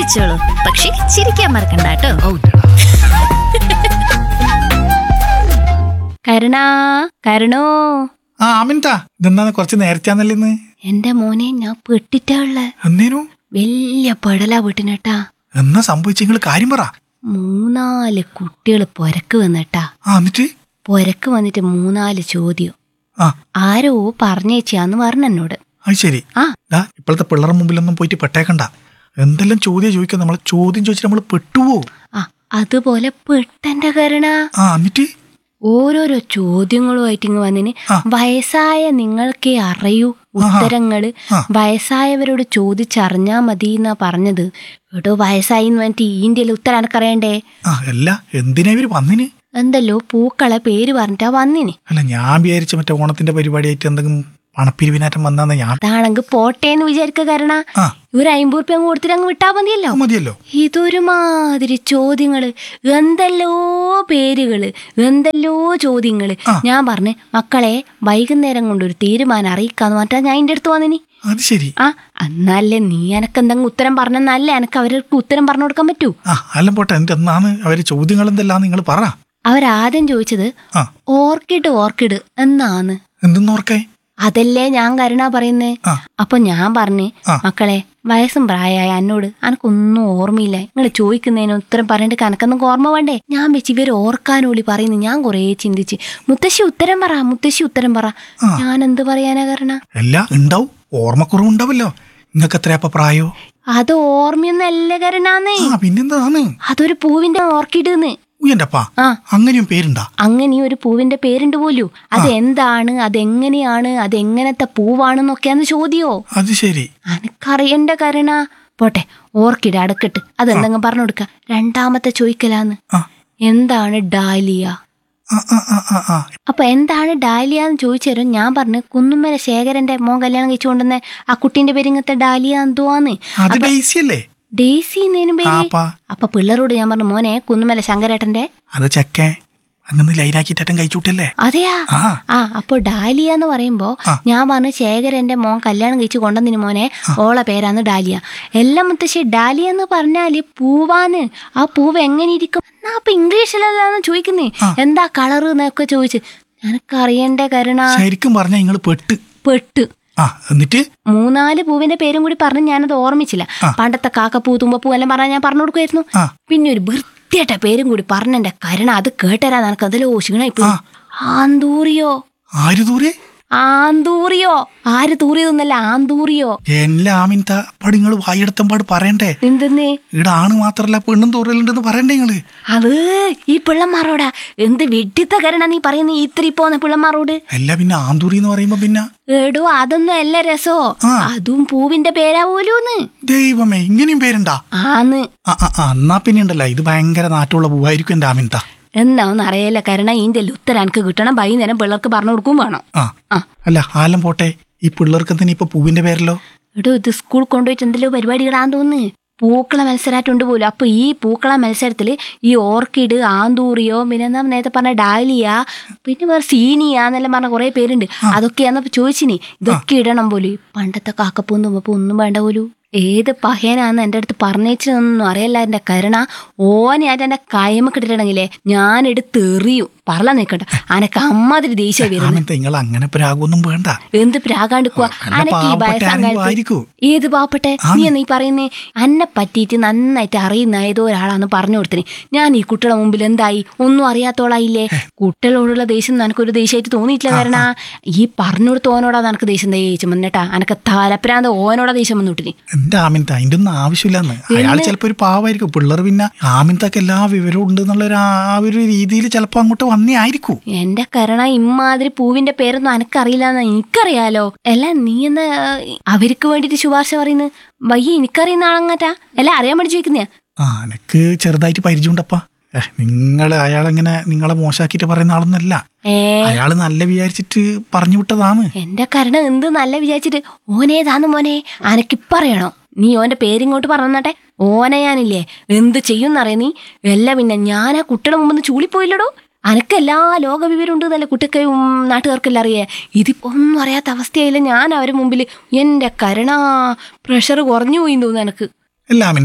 കഴിച്ചോളൂ പക്ഷെ ചിരിക്കാൻ മറക്കണ്ട കേട്ടോ കരുണാ കരുണോ ആ അമിൻതാ ഇതെന്താണ് കുറച്ച് നേരത്തെയാന്നല്ലേ ഇന്ന് എന്റെ മോനെ ഞാൻ പെട്ടിട്ടാ ഉള്ള എന്നേനു വലിയ പെടലാ വീട്ടിനട്ടാ എന്നാ സംഭവിച്ച നിങ്ങൾ കാര്യം പറ മൂന്നാല് കുട്ടികൾ പൊരക്ക് വന്നിട്ടാ ആ എന്നിട്ട് പൊരക്ക് വന്നിട്ട് മൂന്നാല് ചോദ്യം ആ ആരോ പറഞ്ഞേച്ചിയാന്ന് പറഞ്ഞ എന്നോട് അത് ശരി ആ ദാ ഇപ്പോഴത്തെ പിള്ളേരുടെ മുമ്പിലൊന്നും പോയിട്ട് പെട്ടേക്കണ്ട എന്തെല്ലാം ചോദ്യം ചോദിക്കാം നമ്മൾ ചോദ്യം ചോദിച്ചിട്ട് നമ്മൾ പെട്ടുവോ ആ അതുപോലെ പെട്ടെന്റെ കരുണ ആ എന്നിട്ട് ഓരോരോ ചോദ്യങ്ങളുമായിട്ട് ഇങ്ങ് വന്നിന് ആ. വയസ്സായ നിങ്ങൾക്കേ അറിയൂ ഉത്തരങ്ങള് ആ. വയസ്സായവരോട് ചോദിച്ചറിഞ്ഞാ മതി എന്നാ പറഞ്ഞത് എടോ വയസ്സായി എന്ന് പറഞ്ഞിട്ട് ഈ ഇന്ത്യയിൽ ഉത്തരം എനക്കറിയണ്ടേ ആ അല്ല എന്തിനാ ഇവര് വന്നിന് എന്തല്ലോ പൂക്കളെ പേര് പറഞ്ഞിട്ടാ വന്നിന് അല്ല ഞാൻ വിചാരിച്ച മറ്റേ ഓണത്തിന്റെ പരിപാടിയായിട്ട് എന്തെങ്കിലും പണപ്പിരിവിനാറ്റം വന്നാന്ന് ഞാൻ അതാണെങ്കിൽ പോട്ടെ എന്ന് വിചാരിക്ക കാരണ ആ ഒരു അമ്പത് റുപ്യ അങ്ങ് കൊടുത്തിട്ട് അങ്ങ് വിട്ടാ മതിയല്ലോ അത് മതിയല്ലോ ഇതൊരു മാതിരി ചോദ്യങ്ങള് എന്തെല്ലോ പേരുകള് എന്തെല്ലോ ചോദ്യങ്ങള് ആ. ഞാൻ പറഞ്ഞ് മക്കളെ വൈകുന്നേരം കൊണ്ടൊരു തീരുമാനം അറിയിക്കാന്ന് പറഞ്ഞാ ഞാൻ എൻ്റെ അടുത്ത് വന്നിനി അത് ശരി ആ എന്നാലേ നീ എനക്ക് എന്തെങ്കിലും ഉത്തരം പറഞ്ഞെന്നല്ലേ എനക്ക് അവർക്ക് ഉത്തരം പറഞ്ഞു കൊടുക്കാൻ പറ്റൂ ആ അല്ല പോട്ടെ എന്നിട്ട് എന്നാണ് അവര് ചോദ്യങ്ങൾ എന്തെല്ലാം നിങ്ങൾ പറ അവരാദ്യം ചോദിച്ചത് ആ ഓർക്കിഡ് ഓർക്കിഡ് എന്നാന്ന് എന്തെന്നോർക്കേ അതല്ലേ ഞാൻ കരുണ പറയുന്നേ ആ അപ്പൊ ഞാൻ പറഞ്ഞ് ആ. മക്കളെ വയസ്സും പ്രായമായ എന്നോട് അനക്കൊന്നും ഓർമ്മയില്ല നിങ്ങൾ ചോദിക്കുന്നതിന് ഉത്തരം പറഞ്ഞിട്ട് കനക്കൊന്നും ഓർമ്മ വേണ്ടേ ഞാൻ വെച്ച് ഇവർ ഓർക്കാനോളി പറയുന്നു ഞാൻ കുറേ ചിന്തിച്ച് മുത്തശ്ശി ഉത്തരം പറ മുത്തശ്ശി ഉത്തരം പറ ആ. ഞാൻ എന്ത് പറയാനാ കരുണ എല്ലാം ഉണ്ടാവും ഓർമ്മക്കുറവുണ്ടാവല്ലോ നിങ്ങൾക്ക് എത്രയപ്പ പ്രായോ അത് ഓർമ്മയൊന്നല്ല കരുണാന്നേ ആ പിന്നെന്താണ് അതൊരു പൂവിന്റെ ഓർക്കിഡ്ന്ന് ഉയ്യൻ്റെപ്പാ ആ അങ്ങനെയും പേരുണ്ടാ അങ്ങനെ ഈ ഒരു പൂവിന്റെ പേരുണ്ട് പോലും അത് എന്താണ് അതെങ്ങനെയാണ് അതെങ്ങനത്തെ പൂവാണെന്നൊക്കെയാന്ന് ചോദ്യോ അത് ശരി അനക്കറിയണ്ട കരുണ പോട്ടെ ഓർക്കിഡ് അടക്കട്ട് അതെന്തെങ്കിലും പറഞ്ഞു കൊടുക്ക രണ്ടാമത്തെ ചോദിക്കലാന്ന് ആ എന്താണ് ഡാലിയ ആ ആ ആ ആ ആ അപ്പൊ എന്താണ് ഡാലിയ എന്ന് ചോദിച്ചു തരും ഞാൻ പറഞ്ഞു കുന്നുമ്മല ശേഖരന്റെ മോൻ കല്യാണം കഴിച്ചുകൊണ്ടുവന്ന ആ കുട്ടീന്റെ പേര് ഇങ്ങനത്തെ ഡാലിയ എന്തുവാന്ന് അത് ഡേസി അല്ലേ ഡേസി എന്നേനും പേര് ആപ്പാ അപ്പൊ പിള്ളേരോട് ഞാൻ പറഞ്ഞു മോനെ കുന്നുമല ശങ്കരേട്ടന്റെ അത് ചെക്കേ അങ്ങനെ ലൈനാക്കിട്ടേറ്റം കഴിച്ചുവിട്ടല്ലേ അതെയാ ആ ആ അപ്പൊ ഡാലിയ എന്ന് പറയുമ്പോ ആ. ഞാൻ പറഞ്ഞു ശേഖരന്റെ മോൻ കല്യാണം കഴിച്ചു കൊണ്ടുവന്നിന് മോനെ ഓളെ പേരാണ് ഡാലിയ എല്ലാം മുത്തശ്ശി ഡാലിയ എന്ന് പറഞ്ഞാല് പൂവാന്ന് ആ പൂവ് എങ്ങനെ ഇരിക്കും എന്നാ അപ്പൊ ഇംഗ്ലീഷിലല്ലാന്ന് ചോദിക്കുന്നേ എന്താ കളറ് എന്നൊക്കെ ചോദിച്ച് എനക്കറിയണ്ടേ കരുണ ശരിക്കും പറഞ്ഞ നിങ്ങൾ പെട്ട് പെട്ട് ആ എന്നിട്ട് മൂന്നാല് പൂവിന്റെ പേരും കൂടി പറഞ്ഞ് ഞാനത് ഓർമ്മിച്ചില്ല പണ്ടത്തെ കാക്കപ്പൂ തുമ്പപ്പൂ എല്ലാം പറഞ്ഞാൽ ഞാൻ പറഞ്ഞു കൊടുക്കുമായിരുന്നു ആ പിന്നെ ഒരു വൃത്തിയായിട്ട പേരും കൂടി പറഞ്ഞെന്റെ കരുണ അത് കേട്ടരാ നിനക്ക് അതിലോ ക്ഷീണായിപ്പോ ആന്തൂറിയോ ആര് ദൂരെ ആന്തൂറിയോ ആര് തൂറിയതൊന്നല്ല ആന്തൂറിയോ എല്ലാമിൻത പാട് നിങ്ങൾ വായെടുത്തമ്പാട് പറയണ്ടേ എന്തെന്നേ ഇവിടെ ആണ് മാത്രല്ല പെണ്ണും തോറലുണ്ടെന്ന് പറയണ്ടേ നിങ്ങള് അത് ഈ പിള്ളമാരോടാ എന്ത് വെട്ടിത്ത കരണ നീ പറയുന്ന ഈ ഇത്തിരി പോന്ന പിള്ളമാരോട് അല്ല പിന്നെ ആന്തൂറി എന്ന് പറയുമ്പോ പിന്നെ എടോ അതൊന്നും അല്ല രസോ ആ. അതും പൂവിന്റെ പേരാ പോലൂന്ന് ദൈവമേ ഇങ്ങനെയും പേരുണ്ടാ ആന്ന് ആ ആ ആ, എന്നാ പിന്നെ ഉണ്ടല്ലോ ഇത് ഭയങ്കര നാട്ടുള്ള പൂവായിരിക്കും എന്റെ ആമിൻത എന്നാ ഒന്ന് അറിയില്ല കാരണം ഇതിന്റെ ഉത്തരം എനിക്ക് കിട്ടണം വൈകുന്നേരം പിള്ളേർക്ക് പറഞ്ഞു കൊടുക്കും വേണം ആ ആ അല്ല ആലം പോട്ടെ ഈ പിള്ളേർക്ക് എന്തിനാ ഇപ്പൊ പൂവിന്റെ പേരല്ലോ എടോ ഇത് സ്കൂൾ കൊണ്ടുപോയിട്ട് എന്തെല്ലോ പരിപാടികളാന്ന് തോന്നുന്നു പൂക്കള മത്സരമായിട്ടുണ്ട് പോലും അപ്പൊ ഈ പൂക്കള മത്സരത്തില് ഈ ഓർക്കിഡ് ആന്തൂറിയോ പിന്നെ എന്താ നേരത്തെ പറഞ്ഞ ഡാലിയ പിന്നെ വേറെ സീനിയ എന്നെല്ലാം പറഞ്ഞ കുറെ പേരുണ്ട് അതൊക്കെയാന്നപ്പോ ചോദിച്ചിനി ഇതൊക്കെ ഇടണം പോലും ഈ പണ്ടത്തെ കാക്കപ്പൂവും തുമ്പപ്പൂ ഒന്നും വേണ്ട പോലും ഏത് പഹയനാന്ന് എൻ്റെ അടുത്ത് പറഞ്ഞേച്ചതൊന്നും അറിയില്ല എൻ്റെ കരുണ ഓനായിട്ട് എൻ്റെ കയമ കിട്ടിട്ടുണ്ടെങ്കിലേ ഞാൻ എടുത്ത് എറിയും പറല നിൽക്കട്ടെ അനക്ക് അമ്മാതിരി ദേഷ്യം വരുന്നത് ആമിൻത നിങ്ങൾ അങ്ങനെ പ്രാഗൊന്നും വേണ്ട എന്ത് പ്രാകാണ്ടിക്കുക നല്ല അനക്ക് ഈ പാവപ്പെട്ട വയസ്സാം ആരെങ്കിലും കാലത്ത് ആയിരിക്കും. ഏത് പാവപ്പെട്ടെ നീ എന്നീ പറയുന്നേ അന്നെ പറ്റിയിട്ട് നന്നായിട്ട് അറിയുന്ന ഏതോ ഒരാളാന്ന് പറഞ്ഞു കൊടുത്തിനി ഞാൻ ഈ കുട്ടിയുടെ മുമ്പിൽ എന്തായി ഒന്നും അറിയാത്തോളായില്ലേ കുട്ടികളോടുള്ള ദേഷ്യം നിനക്കൊരു ദേഷ്യമായിട്ട് തോന്നിയിട്ടില്ല കാരണ ഈ പറഞ്ഞു കൊടുത്ത ഓനോടാ നിനക്ക് ദേഷ്യം ദേഷ്യം വന്നിട്ടാ അനക്ക് തലപ്രാന്ത ഓനോടാ ദേഷ്യം വന്നിട്ടിനി എന്റെ ആമിൻത അതിന്റെ ഒന്നും ആവശ്യമില്ലെന്ന് അയാൾ ചിലപ്പോ ഒരു പാവായിരിക്കും പിള്ളേർ പിന്നെ ആമിൻതക്ക് എല്ലാ വിവരവും ഉണ്ട് എന്നുള്ള ഒരു ആ ഒരു രീതിയിൽ ചിലപ്പോ അങ്ങോട്ട് വന്നേ ആയിരിക്കൂ എന്റെ കരണ ഇമ്മാതിരി പൂവിന്റെ പേരൊന്നും അനക്കറിയില്ലെന്ന് എനിക്കറിയാലോ അല്ല നീ എന്നാ അവർക്ക് വേണ്ടിട്ട് ശുപാർശ പറയുന്നത് വയ്യ എനിക്കറിയുന്ന ആളങ്ങറ്റാ അല്ല അറിയാൻ വേണ്ടി ചോദിക്കുന്നയാ ആ എനക്ക് ചെറുതായിട്ട് പരിചയമുണ്ടപ്പാ നിങ്ങൾ അയാളെങ്ങനെ നിങ്ങളെ മോശാക്കിയിട്ട് പറയുന്ന ആളൊന്നല്ല ഏ അയാള് നല്ല വിചാരിച്ചിട്ട് പറഞ്ഞു വിട്ടതാണ് എന്റെ കരുണ എന്ത് നല്ല വിചാരിച്ചിട്ട് ഓനേതാന്ന് മോനെ അനക്കിപ്പറയണോ നീ ഓന്റെ പേരിങ്ങോട്ട് പറഞ്ഞട്ടെ ഓനെ ഞാനില്ലേ എന്ത് ചെയ്യുന്നറിയ നീ എല്ലാം പിന്നെ ഞാൻ ആ കുട്ടിയുടെ മുമ്പ് ചൂളിപ്പോയില്ലടോ അനക്കെല്ലാ ലോക വിവരം ഉണ്ട് എന്നല്ലേ കുട്ടിക്ക് നാട്ടുകാർക്കെല്ലാം അറിയേ ഇതിപ്പോ ഒന്നും അറിയാത്ത അവസ്ഥയായില്ല ഞാൻ അവരുടെ മുമ്പിൽ എന്റെ കരുണ പ്രഷർ കുറഞ്ഞു പോയി തോന്നുന്നു എനക്ക് അല്ല ആമിൻത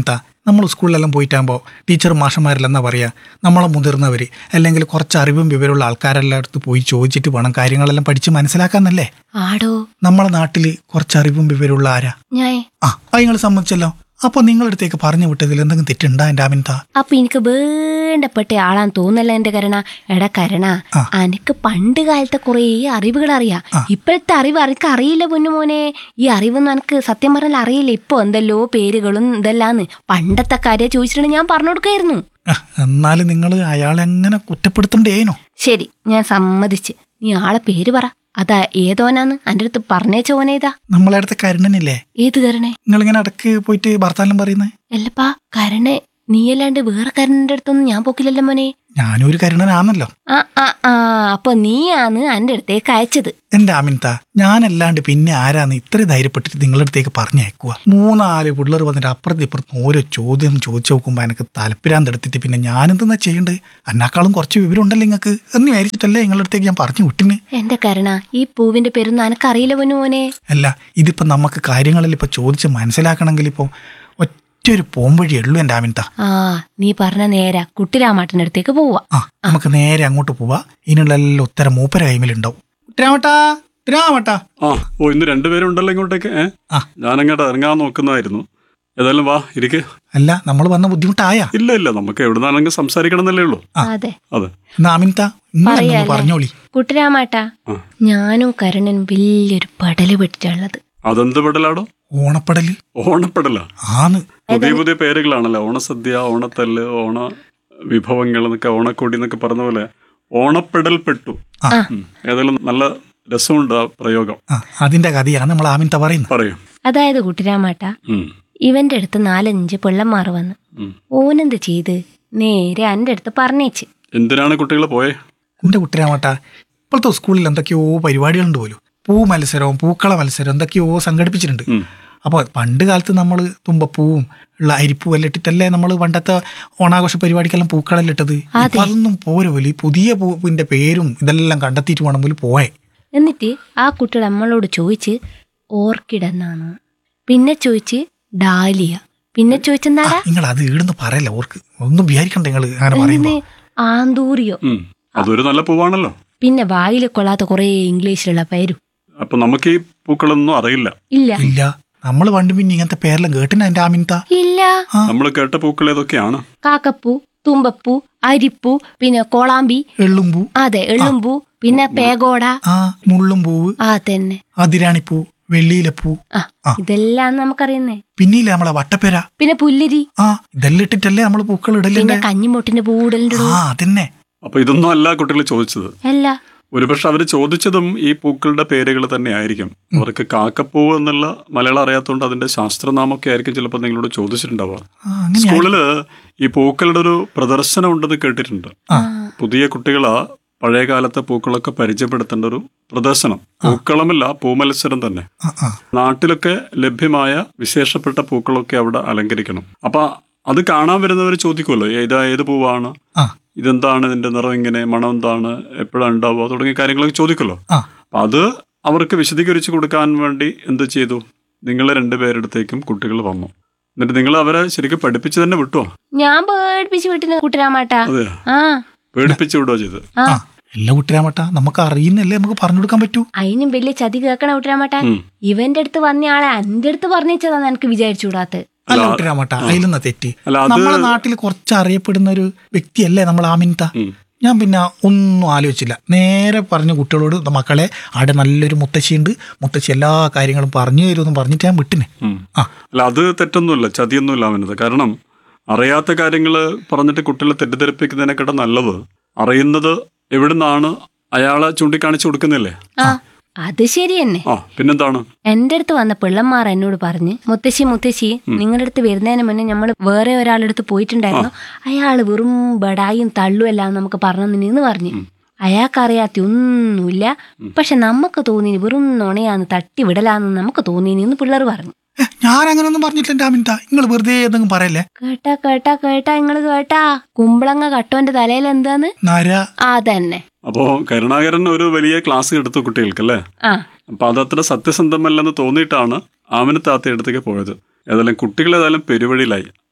നമ്മൾ സ്കൂളിലെല്ലാം പോയിട്ടാകുമ്പോൾ ടീച്ചർ മാഷന്മാരിലെന്നാ പറയുക നമ്മളെ മുതിർന്നവർ അല്ലെങ്കിൽ കുറച്ച് അറിവും വിവരമുള്ള ആൾക്കാരെല്ലാം അടുത്ത് പോയി ചോദിച്ചിട്ട് വേണം കാര്യങ്ങളെല്ലാം പഠിച്ച് മനസ്സിലാക്കാന്നല്ലേ ആടോ നമ്മളെ നാട്ടിൽ കുറച്ച് അറിവും വിവരമുള്ള ആരാ ഞാൻ ആ അത് നിങ്ങൾ സമ്മതിച്ചല്ലോ അപ്പോൾ നിങ്ങളടുത്തേക്ക് പറഞ്ഞു വിട്ടതിൽ എന്തെങ്കിലും തെറ്റുണ്ടാ എൻ്റെ അമിൻത അപ്പൊ എനിക്ക് വേണ്ടപ്പെട്ട ആളാന്ന് തോന്നല്ല എന്റെ കരണ എടാ കരണ ആ. അനക്ക് പണ്ട് കാലത്തെ കുറേ അറിവുകൾ അറിയാം ഇപ്പോഴത്തെ അറിവ് അനക്ക് അറിയില്ല പൊന്നുമോനെ ഈ അറിവൊന്നും എനിക്ക് സത്യം പറഞ്ഞാൽ അറിയില്ല ഇപ്പൊ എന്തെല്ലോ പേരുകളും ഇതെല്ലാന്ന് പണ്ടത്തെ കാര്യം ചോദിച്ചിട്ടുണ്ടെങ്കിൽ ഞാൻ പറഞ്ഞു കൊടുക്കായിരുന്നു എന്നാലും നിങ്ങൾ അയാളെ എങ്ങനെ കുറ്റപ്പെടുത്തണ്ടേനോ ശരി ഞാൻ സമ്മതിച്ച് നീ ആളെ പേര് പറ അതാ ഏതോനാന്ന് എൻ്റെ അടുത്ത് പറഞ്ഞേച്ച ഓനേതാ നമ്മളെ അടുത്ത് കരുണനില്ലേ ഏത് കരണേ നിങ്ങളിങ്ങനെ ഇടക്ക് പോയിട്ട് ഭർത്താനം പറയുന്നത് അല്ലപ്പാ കരണേ നീയല്ലാണ്ട് വേറെ കരണന്റെ അടുത്തൊന്നും ഞാൻ പോക്കില്ലല്ലോ മോനെ ഞാനും ഒരു കരുണനാണല്ലോ ആ ആ ആ അപ്പൊ നീയാന്ന് എൻ്റെ അടുത്തേക്ക് അയച്ചത് എന്റെ അമിൻത ഞാനല്ലാണ്ട് പിന്നെ ആരാന്ന് ഇത്ര ധൈര്യപ്പെട്ടിട്ട് നിങ്ങളുടെ അടുത്തേക്ക് പറഞ്ഞയക്കുക മൂന്നാല് പിള്ളേർ വന്നിട്ട് അപ്പുറത്ത് ഇപ്പുറത്ത് ഓരോ ചോദ്യം ചോദിച്ചു നോക്കുമ്പോൾ എനിക്ക് തലപ്പിരാന്തെടുത്തിട്ട് പിന്നെ ഞാനെന്തെന്നാ ചെയ്യണ്ടത് എന്നെക്കാളും കുറച്ച് വിവരം ഉണ്ടല്ലോ നിങ്ങൾക്ക് എന്ന് വിചാരിച്ചിട്ടല്ലേ നിങ്ങളുടെ അടുത്തേക്ക് ഞാൻ പറഞ്ഞു വിട്ടിന് എന്റെ കരണ ഈ പൂവിന്റെ പേരൊന്നും എനക്കറിയില്ല പൊന്നു മോനെ അല്ല ഇതിപ്പോ നമുക്ക് കാര്യങ്ങളിൽ ഇപ്പൊ ചോദിച്ച് മനസ്സിലാക്കണമെങ്കിൽ ഇപ്പൊ ഒറ്റൊരു പോംവഴി ഉള്ളൂ എന്റെ അമിൻത ആ നീ പറഞ്ഞ നേരാ കുട്ടിരാമാട്ടിന്റെ അടുത്തേക്ക് പോവാ ആ നമുക്ക് നേരെ അങ്ങോട്ട് പോവാ ഇതിനുള്ള എല്ലാ ഉത്തരം മൂപ്പര കൈമിലുണ്ടാവും രാമട്ടാ രാമട്ടാ ആ ഓ ഇന്ന് രണ്ടുപേരും ഉണ്ടല്ലോ ഇങ്ങോട്ടേക്ക് ഏ ആ. ഞാനങ്ങോട്ട് ഇറങ്ങാൻ നോക്കുന്നതായിരുന്നു ഏതായാലും വാ ഇരിക്ക് അല്ല നമ്മൾ വന്ന ബുദ്ധിമുട്ടായ ഇല്ല ഇല്ല നമുക്ക് എവിടുന്നാണെങ്കിൽ സംസാരിക്കണം എന്നല്ലേ ഉള്ളൂ അതെ അതെ എന്നാ അമിൻത ഇങ്ങനെ പറയാല്ലേ? പറഞ്ഞോളി കുട്ടിരാമാട്ടാ ആ. ഞാനും കരണനും വലിയൊരു പടല് പെട്ടിട്ടുള്ളത് അതെന്ത് പെടലാടോ ഓണപ്പടല് ഓണപ്പെടല ആന്ന് പുതിയ പുതിയ പേരുകളാണല്ലോ ഓണസദ്യ ഓണത്തല്ല് ഓണ വിഭവങ്ങൾ എന്നൊക്കെ ഓണക്കോടി എന്നൊക്കെ പറഞ്ഞ പോലെ ഓണപ്പെടൽ പെട്ടു ആ. ഉം. ഏതായാലും നല്ല രസമുണ്ട് ആ പ്രയോഗം ആ അതിന്റെ കഥയാണ് നമ്മൾ ആമിൻത പറയുന്നത് പറയും അതായത് കുട്ടിരാമാട്ടാ ഉം. ഇവന്റെ അടുത്ത് നാലഞ്ച് പിള്ളന്മാർ വന്ന് ഉം. ഓനെന്ത് ചെയ്ത് നേരെ എൻ്റെ അടുത്ത് പറഞ്ഞേച്ച് എന്തിനാണ് കുട്ടികൾ പോയേ എന്റെ കുട്ടിരാമട്ട ഇപ്പോഴത്തെ സ്കൂളിൽ എന്തൊക്കെയോ പരിപാടികളുണ്ട് പോലും പൂ മത്സരവും പൂക്കള മത്സരം എന്തൊക്കെയോ സംഘടിപ്പിച്ചിട്ടുണ്ട് ഉം. അപ്പോൾ പണ്ട് കാലത്ത് നമ്മൾ തുമ്പപ്പൂവും ഉള്ള അരിപ്പൂ എല്ലാം ഇട്ടിട്ടല്ലേ നമ്മൾ പണ്ടത്തെ ഓണാഘോഷ പരിപാടിക്കെല്ലാം പൂക്കളെല്ലാം ഇട്ടത് ഇപ്പൊ അതൊന്നും പോരെ പോലും ഈ പുതിയ പൂവിന്റെ പേരും ഇതെല്ലാം കണ്ടെത്തിയിട്ട് വേണം പോലും പോയെ എന്നിട്ട് ആ കുട്ടികൾ നമ്മളോട് ചോദിച്ച് ഓർക്കിഡ് എന്നാണ് പിന്നെ ചോദിച്ച് ഡാലിയ പിന്നെ ചോദിച്ചെന്താടാ നിങ്ങൾ അത് ഈടുന്ന് പറയല്ല ഓർക്ക് ഒന്നും വിചാരിക്കണ്ട നിങ്ങൾ അങ്ങനെ പറയുമ്പോൾ ആന്തൂറിയോ ഉം. അതൊരു നല്ല പൂവാണല്ലോ പിന്നെ വായിൽ കൊള്ളാത്ത കുറേ ഇംഗ്ലീഷിലുള്ള പേരും അപ്പൊ നമുക്ക് ഈ പൂക്കളൊന്നും അറിയില്ല ഇല്ല ഇല്ല നമ്മൾ പണ്ട് പിന്നെ ഇങ്ങനത്തെ പേരെല്ലാം കേട്ടിന എന്റെ ആമിൻത ഇല്ല നമ്മൾ കേട്ട പൂക്കൾ ഏതൊക്കെയാണ് കാക്കപ്പൂ തുമ്പപ്പൂ അരിപ്പൂ പിന്നെ കോളാമ്പി എള്ളുംപൂ അതെ എള്ളുമ്പൂ പിന്നെ പേഗോട ആ മുള്ളും പൂവ് ആ തന്നെ അതിരാണിപ്പൂ വെള്ളിയിലപ്പൂ ആ ഇതെല്ലാം നമുക്കറിയുന്നേ പിന്നില്ലേ നമ്മളെ വട്ടപ്പേര പിന്നെ പുല്ലിരി ആ ഇതെല്ലാം ഇട്ടിട്ടല്ലേ നമ്മൾ പൂക്കൾ പിന്നെ ഇടലുണ്ട് കഞ്ഞിമുട്ടിന്റെ പൂടലിന്റെ ആ അതന്നെ അപ്പൊ ഇതൊന്നും അല്ല കുട്ടികൾ ചോദിച്ചത് അല്ല ഒരുപക്ഷെ അവർ ചോദിച്ചതും ഈ പൂക്കളുടെ പേരുകൾ തന്നെ ആയിരിക്കും അവർക്ക് കാക്കപ്പൂവ് എന്നുള്ള മലയാളം അറിയാത്തതുകൊണ്ട് അതിന്റെ ശാസ്ത്രനാമൊക്കെ ആയിരിക്കും ചിലപ്പോൾ നിങ്ങളോട് ചോദിച്ചിട്ടുണ്ടാവുക ആ, അങ്ങനെ സ്കൂളില് ഈ പൂക്കളുടെ ഒരു പ്രദർശനം ഉണ്ടെന്ന് കേട്ടിട്ടുണ്ട് ആ. പുതിയ കുട്ടികളാ പഴയ കാലത്തെ പൂക്കളൊക്കെ പരിചയപ്പെടുത്തേണ്ട ഒരു പ്രദർശനം പൂക്കളമല്ല പൂമത്സരം തന്നെ ആ, ആ. നാട്ടിലൊക്കെ ലഭ്യമായ വിശേഷപ്പെട്ട പൂക്കളൊക്കെ അവിടെ അലങ്കരിക്കണം അപ്പൊ അത് കാണാൻ വരുന്നവർ ചോദിക്കുമല്ലോ ഇതാ ഏത് പൂവാണ് ആ ഇതെന്താണ് ഇതിന്റെ നിറം ഇങ്ങനെ മണം എന്താണ് എപ്പോഴാണ് ഉണ്ടാവുക തുടങ്ങിയ കാര്യങ്ങളൊക്കെ ചോദിക്കുമല്ലോ ആ അപ്പൊ അത് അവർക്ക് വിശദീകരിച്ച് കൊടുക്കാൻ വേണ്ടി എന്ത് ചെയ്തു നിങ്ങൾ രണ്ടുപേരെടുത്തേക്കും കുട്ടികൾ വന്നു എന്നിട്ട് നിങ്ങൾ അവരെ ശരിക്കും പഠിപ്പിച്ച് തന്നെ വിട്ടോ ഞാൻ പേടിപ്പിച്ച് വിട്ടിന് കുട്ടിരാമാട്ടാ അതെ ആ പേടിപ്പിച്ച് വിടുക ചെയ്ത് ആ ആ എല്ലാ കുട്ടിരാമട്ട നമുക്ക് അറിയുന്നല്ലേ നമുക്ക് പറഞ്ഞു കൊടുക്കാൻ പറ്റൂ അതിനും വലിയ ചതി കേക്കണ കുട്ടിരാമാട്ടാ ഉം. ഇവന്റെ അടുത്ത് വന്ന ആളെ എന്റെ അടുത്ത് പറഞ്ഞാന്ന് എനിക്ക് വിചാരിച്ചുകൂടാത്ത അല്ല കുട്ടിരാമട്ട അതിലൊന്ന തെറ്റ് അല്ല അത് നമ്മളെ നാട്ടിൽ കുറച്ച് അറിയപ്പെടുന്ന ഒരു വ്യക്തിയല്ലേ നമ്മൾ ആമിൻത ഉം. ഞാൻ പിന്നെ ഒന്നും ആലോചിച്ചില്ല നേരെ പറഞ്ഞ കുട്ടികളോട് മക്കളെ അവിടെ നല്ലൊരു മുത്തശ്ശിയുണ്ട് മുത്തശ്ശി എല്ലാ കാര്യങ്ങളും പറഞ്ഞു തരുമെന്ന് പറഞ്ഞിട്ട് ഞാൻ വിട്ടിന് ഉം. ആ അല്ല അത് തെറ്റൊന്നുമില്ല ചതിയൊന്നുമില്ല അവനത് കാരണം അറിയാത്ത കാര്യങ്ങൾ പറഞ്ഞിട്ട് കുട്ടികളെ തെറ്റിദ്ധരിപ്പിക്കുന്നതിനെക്കാട്ടും നല്ലത് അറിയുന്നത് എവിടുന്നാണ് അയാളെ ചൂണ്ടിക്കാണിച്ചു കൊടുക്കുന്നില്ലേ ആ അത് ശരി തന്നെ ആ പിന്നെന്താണ് എന്റെ അടുത്ത് വന്ന പിള്ളന്മാർ എന്നോട് പറഞ്ഞ് മുത്തശ്ശി മുത്തശ്ശി നിങ്ങളുടെ അടുത്ത് വരുന്നതിന് മുന്നേ നമ്മൾ വേറെ ഒരാളുടെ അടുത്ത് പോയിട്ടുണ്ടായിരുന്നു അയാൾ വെറും ബടായും തള്ളും എല്ലാം നമുക്ക് പറഞ്ഞു നിന്ന് പറഞ്ഞു അയാൾക്കറിയാത്ത ഒന്നുമില്ല പക്ഷെ നമുക്ക് തോന്നി വെറും നുണയാന്ന് തട്ടി വിടലാന്ന് നമുക്ക് തോന്നിന്ന് പിള്ളേർ പറഞ്ഞു ഏ, ഞാൻ അങ്ങനെയൊന്നും പറഞ്ഞിട്ടില്ല എൻ്റെ ആമിൻത നിങ്ങൾ വെറുതെ എന്തെങ്കിലും പറയല്ലേ കേട്ടാ കേട്ടാ കേട്ടാ നിങ്ങള് കേട്ടാ കുമ്പളങ്ങ കട്ടോന്റെ തലയിൽ എന്താന്ന് നര ആ തന്നെ അപ്പോ കരുണാകരൻ ഒരു വലിയ ക്ലാസ് എടുത്തു കുട്ടികൾക്ക് അല്ലേ ആ അപ്പൊ അതത്ര സത്യസന്ധമല്ലെന്ന് തോന്നിയിട്ടാണ് ആമിന താത്ത അടുത്തേക്ക് പോയത് ഏതായാലും കുട്ടികൾ ഏതായാലും പെരുവഴിയിലായി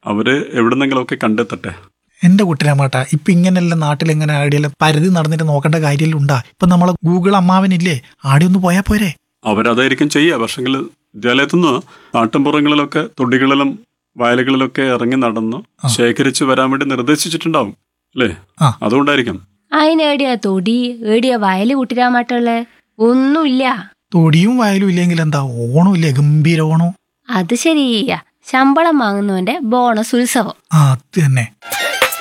അവര് എവിടുന്നെങ്കിലുമൊക്കെ കണ്ടെത്തട്ടെ എന്റെ കുട്ടിരാമാട്ട ഇപ്പൊ ഇങ്ങനെയല്ല നാട്ടിൽ എങ്ങനെ ആടിയെല്ലാം പരതി നടന്നിട്ട് നോക്കേണ്ട കാര്യമെല്ലാം ഉണ്ടാ ഇപ്പൊ നമ്മളെ ഗൂഗിൾ അമ്മാവനില്ലേ ആടെ ഒന്ന് പോയാ പോരെ അവരതായിരിക്കും ചെയ്യുക പക്ഷെങ്കിൽ വിദ്യാലയത്തിൽ നിന്ന് നാട്ടിൻപുറങ്ങളിലൊക്കെ തൊടികളിലും വയലുകളിലൊക്കെ ഇറങ്ങി നടന്ന് ശേഖരിച്ചു വരാൻ വേണ്ടി നിർദ്ദേശിച്ചിട്ടുണ്ടാവും അല്ലേ ആ. അതുകൊണ്ടായിരിക്കും അതിനേടിയാ തൊടി ഏടിയാ വയല് കുട്ടിരാമാട്ടുള്ള ഒന്നുമില്ല തൊടിയും വയലും ഇല്ലെങ്കിൽ എന്താ ഓണം ഇല്ലേ ഗംഭീര ഓണം അത് ശരിയാ ശമ്പളം വാങ്ങുന്നവന്റെ ബോണസ് ഉത്സവം ആ അത് തന്നെ